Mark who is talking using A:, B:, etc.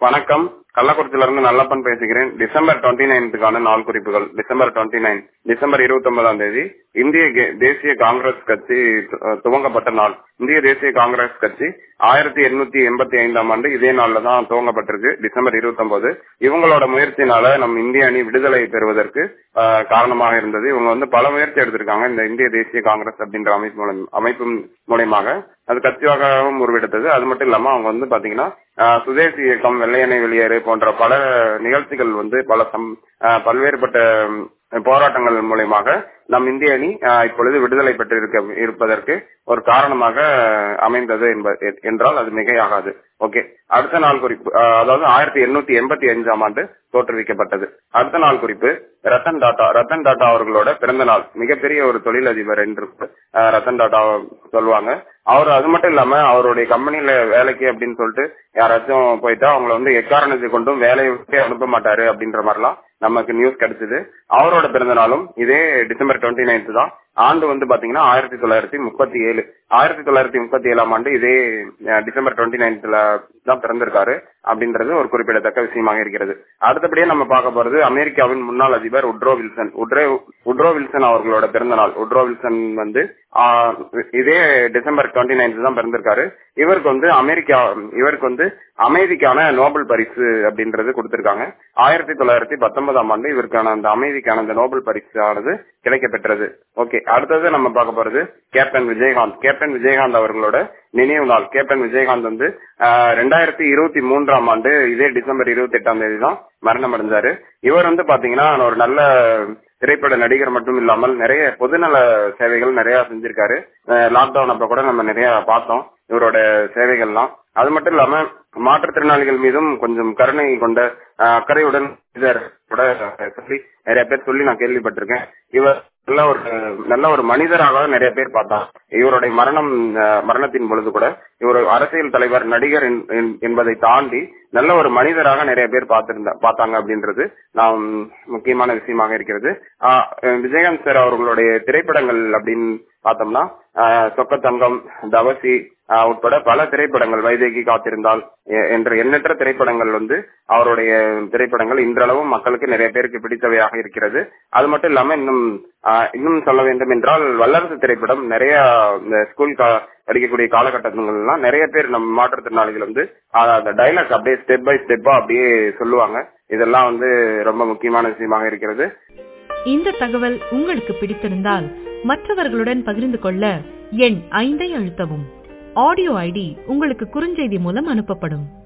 A: வணக்கம் கள்ளக்குறிச்சியில இருந்து நல்லப்பன் பேசுகிறேன் டிசம்பர் டுவெண்ட்டி நைன்த்துக்கான நாள் குறிப்புகள் டிசம்பர் டுவெண்ட்டி நைன் டிசம்பர் இருபத்தி ஒன்பதாம் தேதி இந்திய கே- தேசிய காங்கிரஸ் கட்சி து- துவங்கப்பட்ட நாள் இந்திய தேசிய காங்கிரஸ் கட்சி ஆயிரத்தி எண்ணூத்தி எண்பத்தி ஐந்தாம் ஆண்டு இதே நாள்ல தான் துவங்கப்பட்டிருக்கு டிசம்பர் இருபத்தி ஒன்பது இவங்களோட முயற்சினால நம் இந்திய அணி விடுதலை பெறுவதற்கு ஆஹ், காரணமாக இருந்தது இவங்க வந்து பல முயற்சி எடுத்திருக்காங்க இந்த இந்திய தேசிய காங்கிரஸ் அப்படின்ற அமைப்பு மூலம் அமைப்பு மூலயமாக அது கட்சியாகவும் உருவெடுத்தது அது மட்டும் இல்லாம அவங்க வந்து பாத்தீங்கன்னா ஆஹ், சுதேசி இயக்கம் வெள்ளையணை வெளியேறு போன்ற பல நிகழ்ச்சிகள் வந்து பல சம் ஆஹ், பல்வேறுபட்ட ம், போராட்டங்கள் மூலயமாக நம் இந்திய அணி ஆஹ், இப்பொழுது விடுதலை பெற்று இருக்க இருப்பதற்கு ஒரு காரணமாக அமைந்தது என்ப- எ- என்றால் அது மிகையாகாது ஓகே அடுத்த நாள் குறிப்பு ஆஹ், அதாவது ஆயிரத்தி எண்ணூத்தி எண்பத்தி அஞ்சாம் ஆண்டு தோற்றுவிக்கப்பட்டது அடுத்த நாள் குறிப்பு ரத்தன் டாடா ரத்தன் டாடா அவர்களோட பிறந்த நாள் மிகப்பெரிய ஒரு தொழிலதிபர் என்று ஆஹ், ரத்தன் டாடா சொல்லுவாங்க அவர் அது மட்டும் இல்லாம அவருடைய கம்பெனில வேலைக்கு அப்படின்னு சொல்லிட்டு யாராச்சும் போயிட்டா அவங்கள வந்து எக்காரணத்தை கொண்டும் வேலையை விட்டு அனுப்ப மாட்டாரு அப்படின்ற மாதிரிலாம் நமக்கு நியூஸ் கிடைச்சது அவரோட பிறந்த நாளும் இதே டிசம்பர் டுவெண்ட்டி நைன்த் தான் ஆண்டு வந்து பாத்தீங்கன்னா ஆயிரத்தி தொள்ளாயிரத்தி முப்பத்தி ஏழு ஆயிரத்தி தொள்ளாயிரத்தி முப்பத்தி ஏழாம் ஆண்டு இதே அஹ், டிசம்பர் டுவெண்ட்டி நைன்த்ல தான் பிறந்திருக்காரு அப்படின்றது ஒரு குறிப்பிடத்தக்க விஷயமாக இருக்கிறது அடுத்தபடியே நம்ம பார்க்க போறது அமெரிக்காவின் முன்னாள் அதிபர் Woodrow Wilson Woodrow Woodrow Wilson அவர்களோட பிறந்த நாள் உட்ரோ வில்சன் வந்து ஆஹ், இதே டிசம்பர் டுவெண்ட்டி நைன்த் தான் பிறந்திருக்காரு இவருக்கு வந்து அமெரிக்கா இவருக்கு வந்து அமைதிக்கான நோபல் பரிசு அப்படின்றது கொடுத்திருக்காங்க ஆயிரத்தி தொள்ளாயிரத்தி பத்தொன்பதாம் ஆண்டு இவருக்கான அந்த அமைதிக்கான அந்த நோபல் பரிசு ஆனது கிடைக்க பெற்றது ஓகே அடுத்தது நம்ம பார்க்க போறது கேப்டன் விஜயகாந்த் கேப்டன் விஜயகாந்த் அவர்களோட நினைவு நாள் கேப்டன் விஜயகாந்த் வந்து ஆஹ், ரெண்டாயிரத்தி இருபத்தி மூன்றாம் ஆண்டு இதே டிசம்பர் இருபத்தி எட்டாம் தேதி தான் மரணம் அடைஞ்சாரு இவர் வந்து பாத்தீங்கன்னா ஒரு நல்ல திரைப்பட நடிகர் மட்டும் இல்லாமல் நிறைய பொதுநல சேவைகள் நிறைய செஞ்சிருக்காரு லாக்டவுன் அப்ப கூட நம்ம நிறைய பார்த்தோம் இவரோட சேவைகள்லாம் அது மட்டும் இல்லாம மாற்றுத்திறனாளிகள் மீதும் கொஞ்சம் கருணை கொண்ட ஆஹ், அக்கறையுடன் இதர் கூட சொல்லி நிறைய பேர் சொல்லி நான் கேள்விப்பட்டிருக்கேன் இவர் நல்ல ஒரு நல்ல ஒரு மனிதராக நிறைய பேர் பார்த்தாங்க இவருடைய மரணம் ஆஹ், மரணத்தின் பொழுது கூட இவர் அரசியல் தலைவர் நடிகர் என்- என்- என்பதை தாண்டி நல்ல ஒரு மனிதராக நிறைய பேர் பார்த்திருந்தா பார்த்தாங்க அப்படின்றது நாம் முக்கியமான விஷயமாக இருக்கிறது ஆஹ், விஜயகாந்த் சார் அவர்களுடைய திரைப்படங்கள் அப்படின்னு பார்த்தோம்னா ஆஹ், சொக்கத்தங்கம் தவசி ஆஹ், உட்பட பல திரைப்படங்கள் வைதேகி காத்திருந்தால் எ- என்ற எண்ணற்ற திரைப்படங்கள் வந்து அவருடைய திரைப்படங்கள் இன்றளவும் மக்களுக்கு நிறைய பேருக்கு பிடித்தவையாக இருக்கிறது அது மட்டும் இல்லாம இன்னும் ஆஹ், இன்னும் சொல்ல வேண்டும் என்றால் வல்லரசு திரைப்படம் நிறைய இந்த ஸ்கூல் கா- படிக்கக்கூடிய காலகட்டங்கள்லாம் நிறைய பேர் நம்ம மாற்றுத்திறனாளிகள் வந்து ஆஹ், அந்த டைலாக் அப்படியே ஸ்டெப் பை ஸ்டெப்பா அப்படியே சொல்லுவாங்க இதெல்லாம் வந்து ரொம்ப முக்கியமான விஷயமாக இருக்கிறது
B: இந்த தகவல் உங்களுக்கு பிடித்திருந்தால் மற்றவர்களுடன் பகிர்ந்து கொள்ள எண் ஐந்தை அழுத்தவும் ஆடியோ ஐடி உங்களுக்கு குறுஞ்செய்தி மூலம் அனுப்பப்படும்